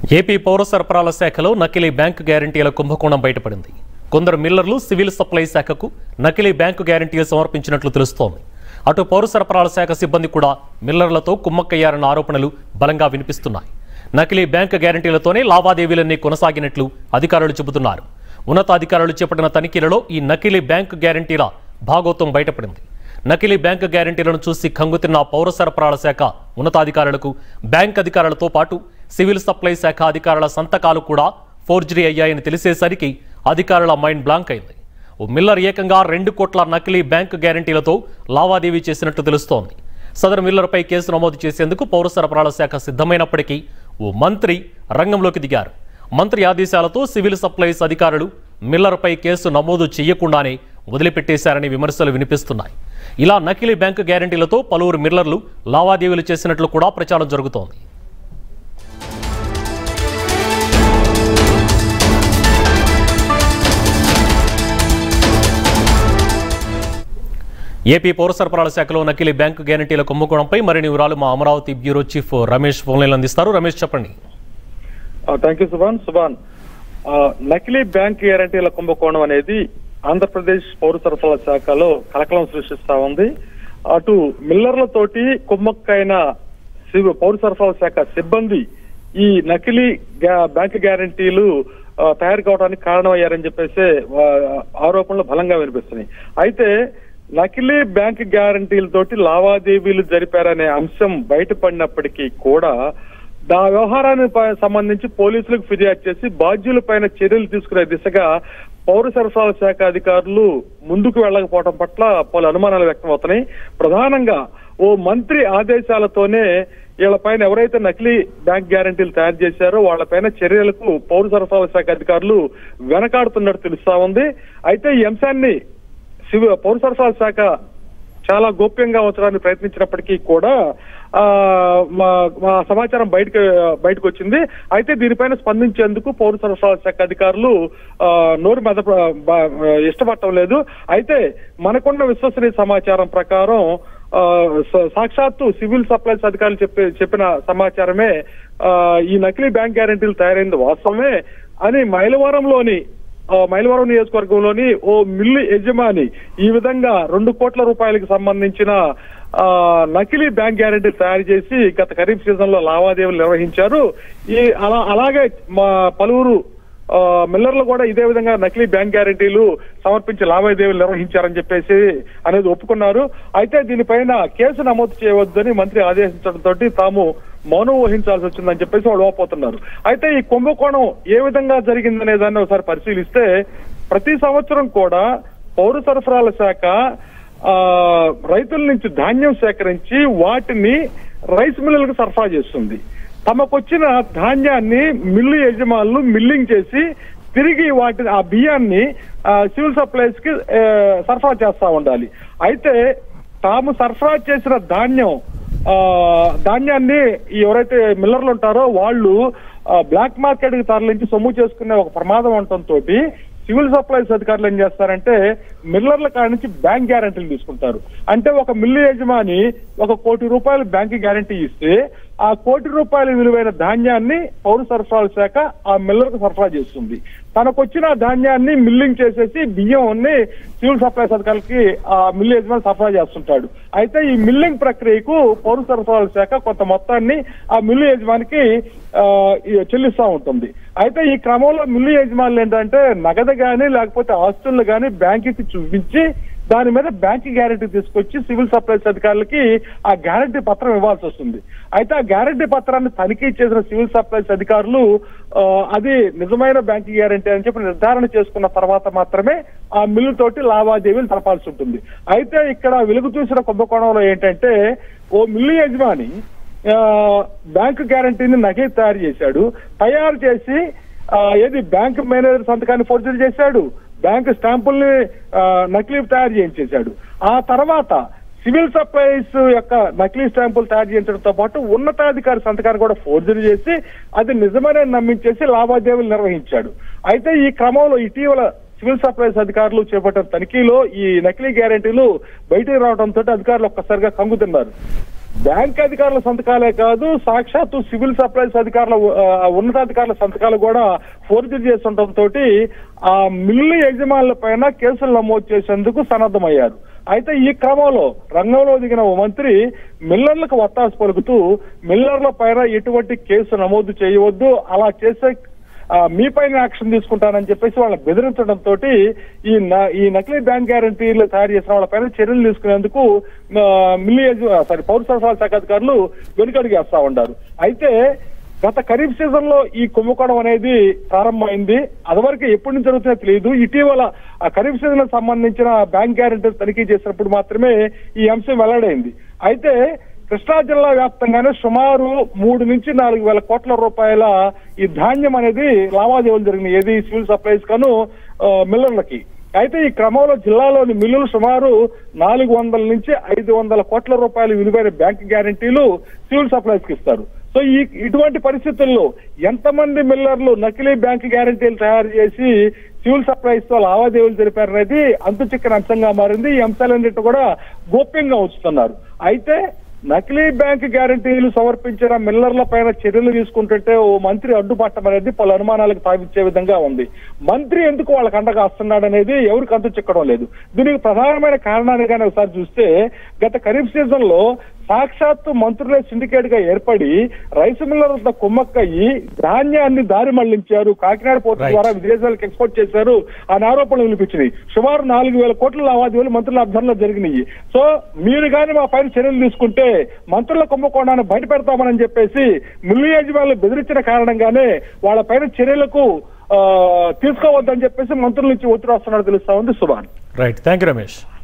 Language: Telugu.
ఏపీ పౌర సరఫరాల శాఖలో నకిలీ బ్యాంకు గ్యారంటీల కుంభకోణం బయటపడింది కొందరు మిల్లర్లు సివిల్ సప్లై శాఖకు నకిలీ బ్యాంకు గ్యారంటీలు సమర్పించినట్లు తెలుస్తోంది అటు పౌర సరఫరాల శాఖ సిబ్బంది కూడా మిల్లర్లతో కుమ్మక్కయ్యారన్న ఆరోపణలు బలంగా వినిపిస్తున్నాయి నకిలీ బ్యాంకు గ్యారంటీలతోనే లావాదేవీలన్నీ కొనసాగినట్లు అధికారులు చెబుతున్నారు ఉన్నతాధికారులు చేపట్టిన తనిఖీలలో ఈ నకిలీ బ్యాంకు గ్యారంటీల భాగోత్వం బయటపడింది నకిలీ బ్యాంకు గ్యారంటీలను చూసి కంగుతిన్న పౌర సరఫరాల శాఖ ఉన్నతాధికారులకు బ్యాంక్ అధికారులతో పాటు సివిల్ సప్లై శాఖ అధికారుల సంతకాలు కూడా ఫోర్జరీ అయ్యాయని తెలిసేసరికి అధికారుల మైండ్ బ్లాంక్ అయింది ఓ మిల్లర్ ఏకంగా రెండు కోట్ల నకిలీ బ్యాంకు గ్యారంటీలతో లావాదేవీ చేసినట్టు తెలుస్తోంది సదరు మిల్లర్పై కేసు నమోదు చేసేందుకు పౌర సరఫరాల శాఖ సిద్ధమైనప్పటికీ ఓ మంత్రి రంగంలోకి దిగారు మంత్రి ఆదేశాలతో సివిల్ సప్లైస్ అధికారులు మిల్లర్పై కేసు నమోదు చేయకుండానే వదిలిపెట్టేశారని విమర్శలు వినిపిస్తున్నాయి ఇలా నకిలీ బ్యాంకు గ్యారంటీలతో పలువురు మిల్లర్లు లావాదేవీలు చేసినట్లు కూడా ప్రచారం జరుగుతోంది ఏపీ పౌర సరఫరాల శాఖలో నకిలీ బ్యాంకు గ్యారంటీల కుంభకోణంపై మరిన్ని వివరాలు మా Amaravati bureau chief Ramesh phone line అందిస్తారు రమేష్ చెప్పండి థ్యాంక్ యూ సుభాన్ సుభాన్ ఆ, నకిలీ బ్యాంక్ గ్యారంటీల కుంభకోణం అనేది ఆంధ్రప్రదేశ్ పౌర సరఫరాల శాఖలో కలకలం సృష్టిస్తా ఉంది అటు మిల్లర్లతోటి కుమ్మక్కైన సివ్- పౌర సరఫరాల శాఖ సిబ్బంది ఈ నకిలీ గ్యా- బ్యాంక్ గ్యారంటీలు ఆ, తయారు కావడానికి కారణమయ్యారని చెప్పేసి ఆ, ఆరోపణలు బలంగా వినిపిస్తున్నాయి అయితే నకిలీ బ్యాంక్ గ్యారంటీలతోటి లావాదేవీలు జరిపారనే అంశం బయటపడినప్పటికీ కూడా దా వ్యవహారానికి ప- సంబంధించి పోలీసులకు ఫిర్యాదు చేసి బాధ్యులపైన చర్యలు తీసుకునే దిశగా పౌర సరఫరాల శాఖ అధికారులు ముందుకు వెళ్ళకపోవడం పట్ల పలు అనుమానాలు వ్యక్తం అవుతున్నాయి ప్రధానంగా ఓ మంత్రి ఆదేశాలతోనే వీళ్ళపైన ఎవరైతే నకిలీ బ్యాంక్ గ్యారంటీలు తయారు చేశారో వాళ్ళపైన చర్యలకు పౌర సరఫరాల శాఖ అధికారులు వెనకాడుతున్నట్టు తెలుస్తా ఉంది అయితే ఈ అంశాన్ని శివ పౌర సరఫరాల శాఖ చాలా గోప్యంగా ఉంచడానికి ప్రయత్నించినప్పటికీ కూడా ఆ మా మా సమాచారం బయటకు బయటకు వచ్చింది అయితే దీనిపైన స్పందించేందుకు పౌర సరఫరాల శాఖ అధికారులు ఆ, నోరు మెద బ- ఇష్టపడటం లేదు అయితే మనకున్న విశ్వసనీయ సమాచారం ప్రకారం ఆ, స- సాక్షాత్తు సివిల్ సప్లైస్ అధికారులు చెప్పి చెప్పిన సమాచారమే ఆ, ఈ నకిలీ బ్యాంక్ గ్యారంటీలు తయారైంది వాస్తవమే అని మైలవరంలోని ఆ, మైలవరం నియోజకవర్గంలోని ఓ మిల్లు యజమాని ఈ విధంగా రెండు కోట్ల రూపాయలకు సంబంధించిన ఆ, నకిలీ బ్యాంక్ గ్యారెంటీ తయారు చేసి గత ఖరీఫ్ సీజన్ లో లావాదేవీలు నిర్వహించారు ఈ అలా అలాగే మా పలువురు ఆ, మిల్లర్లు కూడా ఇదే విధంగా నకిలీ బ్యాంక్ గ్యారెంటీలు సమర్పించి లావాదేవీలు నిర్వహించారని చెప్పేసి అనేది ఒప్పుకున్నారు అయితే దీనిపైన కేసు నమోదు చేయవద్దని మంత్రి ఆదేశించడంతో తాము మౌనం వహించాల్సి వచ్చిందని చెప్పేసి వాళ్ళు ఓపోతున్నారు అయితే ఈ కుంభకోణం ఏ విధంగా జరిగిందనే దాన్ని ఒకసారి పరిశీలిస్తే ప్రతి సంవత్సరం కూడా పౌర సరఫరాల శాఖ ఆ రైతుల నుంచి ధాన్యం సేకరించి వాటిని రైస్ మిల్లులకు సరఫరా చేస్తుంది తమకొచ్చిన ధాన్యాన్ని మిల్లు యజమానులు మిల్లింగ్ చేసి తిరిగి వాటి ఆ బియ్యాన్ని ఆ, సివిల్ సప్లైస్ కి ఆ, సరఫరా చేస్తా ఉండాలి అయితే తాము సరఫరా చేసిన ధాన్యం ఆ ధాన్యాన్ని ఈ ఎవరైతే మిల్లర్లు ఉంటారో వాళ్ళు ఆ, బ్లాక్ మార్కెట్ కి తరలించి సొమ్ము చేసుకునే ఒక ప్రమాదం ఉండటంతో సివిల్ సప్లైస్ అధికారులు ఏం చేస్తారంటే మిల్లర్ల కాడ నుంచి బ్యాంక్ గ్యారంటీలు తీసుకుంటారు అంటే ఒక మిల్లు యజమాని ఒక కోటి రూపాయలు బ్యాంక్ గ్యారంటీ ఇస్తే ఆ కోటి రూపాయల విలువైన ధాన్యాన్ని పౌర సరఫరాల శాఖ ఆ మిల్లర్కు సరఫరా చేస్తుంది తనకు వచ్చిన ధాన్యాన్ని మిల్లింగ్ చేసేసి బియ్యంని సివిల్ సప్లైస్ అధికారులకి ఆ మిల్లు యజమాని సరఫరా చేస్తుంటాడు అయితే ఈ మిల్లింగ్ ప్రక్రియకు పౌర సరఫరాల శాఖ కొంత మొత్తాన్ని ఆ మిల్లు యజమానికి ఆ, ఈ చెల్లిస్తా ఉంటుంది అయితే ఈ క్రమంలో మిల్లు యజమానులు ఏంటంటే నగదు గాని లేకపోతే ఆస్తులను గాని బ్యాంకుకి చూపించి దాని మీద బ్యాంక్ గ్యారెంటీ తీసుకొచ్చి సివిల్ సప్లైస్ అధికారులకి ఆ గ్యారెంటీ పత్రం ఇవ్వాల్సి వస్తుంది అయితే ఆ గ్యారెంటీ పత్రాన్ని తనిఖీ చేసిన సివిల్ సప్లైస్ అధికారులు ఆ, అది నిజమైన బ్యాంక్ గ్యారెంటీ అని చెప్పి నిర్ధారణ చేసుకున్న తర్వాత మాత్రమే ఆ మిల్లు తోటి లావాదేవీలు జరపాల్సి ఉంటుంది అయితే ఇక్కడ వెలుగు చూసిన కుంభకోణంలో ఏంటంటే ఓ మిల్లు యజమాని ఆ, బ్యాంకు గ్యారంటీని నగే తయారు చేశాడు తయారు చేసి ఆ, ఏది బ్యాంక్ మేనేజర్ సంతకాన్ని ఫోర్జరీ చేశాడు బ్యాంక్ స్టాంపుల్ని ఆ, నకిలీ తయారు చేయించేశాడు ఆ తర్వాత సివిల్ సప్లైస్ యొక్క నకిలీ స్టాంపులు తయారు చేయించడంతో పాటు ఉన్నతాధికారి సంతకాన్ని కూడా ఫోర్జరీ చేసి అది నిజమనే నమ్మించేసి లావాదేవీలు నిర్వహించాడు అయితే ఈ క్రమంలో ఇటీవల సివిల్ సప్లైస్ అధికారులు చేపట్టిన తనిఖీలో ఈ నకిలీ గ్యారెంటీలు బయటికి రావడంతో అధికారులు ఒక్కసారిగా కంగుతున్నారు బ్యాంక్ అధికారుల సంతకాలే కాదు సాక్షాత్తు సివిల్ సప్లైస్ అధికారుల ఆ, ఉన్నతాధికారుల సంతకాలు కూడా ఫోర్జరీ చేస్తుండటంతో ఆ మిల్లు యజమానుల పైన కేసులు నమోదు చేసేందుకు సన్నద్ధమయ్యారు అయితే ఈ క్రమంలో రంగంలో దిగిన ఓ మంత్రి మిల్లర్లకు వత్తాసు పలుకుతూ మిల్లర్ల పైన ఎటువంటి కేసు నమోదు చేయవద్దు అలా చేసే ఆ, మీ పైన యాక్షన్ తీసుకుంటానని చెప్పేసి వాళ్ళని బెదిరించడంతో ఈ న- ఈ నకిలీ బ్యాంక్ గ్యారంటీలు తయారు చేసిన వాళ్ళ పైన చర్యలు తీసుకునేందుకు ఆ, మిల్లీ యజ- సారీ పౌర సరఫరాల శాఖ అధికారులు వెనుకడుగు వేస్తా ఉన్నారు అయితే గత ఖరీఫ్ సీజన్ లో ఈ కుంభకోణం అనేది ప్రారంభమైంది అదివరకు ఎప్పటి నుంచి జరుగుతుందో తెలియదు ఇటీవల ఆ ఖరీఫ్ సీజన్ కు సంబంధించిన బ్యాంక్ గ్యారంటీ తనిఖీ చేసినప్పుడు మాత్రమే ఈ అంశం వెల్లడైంది అయితే కృష్ణా జిల్లా వ్యాప్తంగానే సుమారు మూడు నుంచి నాలుగు వేల కోట్ల రూపాయల ఈ ధాన్యం అనేది లావాదేవీలు జరిగినాయి ఏది సివిల్ సప్లైస్ కను ఆ, మిల్లర్లకి అయితే ఈ క్రమంలో జిల్లాలోని మిల్లులు సుమారు నాలుగు వందల నుంచి ఐదు వందల కోట్ల రూపాయల విలువైన బ్యాంక్ గ్యారంటీలు సివిల్ సప్లైస్ కి ఇస్తారు సో ఈ ఇటువంటి పరిస్థితుల్లో ఎంతమంది మిల్లర్లు నకిలీ బ్యాంక్ గ్యారంటీలు తయారు చేసి సివిల్ సప్లైస్ తో లావాదేవీలు జరిపారనేది అంతు చిక్కని అంశంగా మారింది ఈ అంశాలన్నింటి కూడా గోప్యంగా ఉంచుతున్నారు అయితే నకిలీ బ్యాంక్ గ్యారంటీలు సమర్పించిన మిల్లర్ల పైన చర్యలు తీసుకుంటుంటే ఓ మంత్రి అడ్డుపట్టం అనేది పలు అనుమానాలకు తావిచ్చే విధంగా ఉంది మంత్రి ఎందుకు వాళ్ళకి అండగా వస్తున్నాడు అనేది ఎవరికి అంతు చిక్కడం లేదు దీనికి ప్రధానమైన కారణాన్ని కానీ ఒకసారి చూస్తే గత ఖరీఫ్ సీజన్ లో సాక్షాత్తు మంత్రులే సిండికేట్ గా ఏర్పడి రైస్ మిల్లర్ వద్ద కుమ్మక్కయ్యి ధాన్యాన్ని దారి మళ్లించారు కాకినాడ పోర్టు Right. ద్వారా విదేశాలకు ఎక్స్పోర్ట్ చేశారు అని ఆరోపణలు వినిపించినాయి సుమారు నాలుగు వేల కోట్ల లావాదేవీలు మంత్రుల ఆధ్వర్యంలో జరిగినాయి సో మీరు కానీ మా పైన చర్యలు తీసుకుంటే మంత్రుల కుంభకోణాన్ని బయట పెడతామని చెప్పేసి మిల్లు యజమానులు బెదిరించిన కారణంగానే వాళ్ళ పైన చర్యలకు ఆ, తీసుకోవద్దని చెప్పేసి మంత్రుల నుంచి ఒత్తిడి వస్తున్నట్టు తెలుస్తా ఉంది Subhan right thank you Ramesh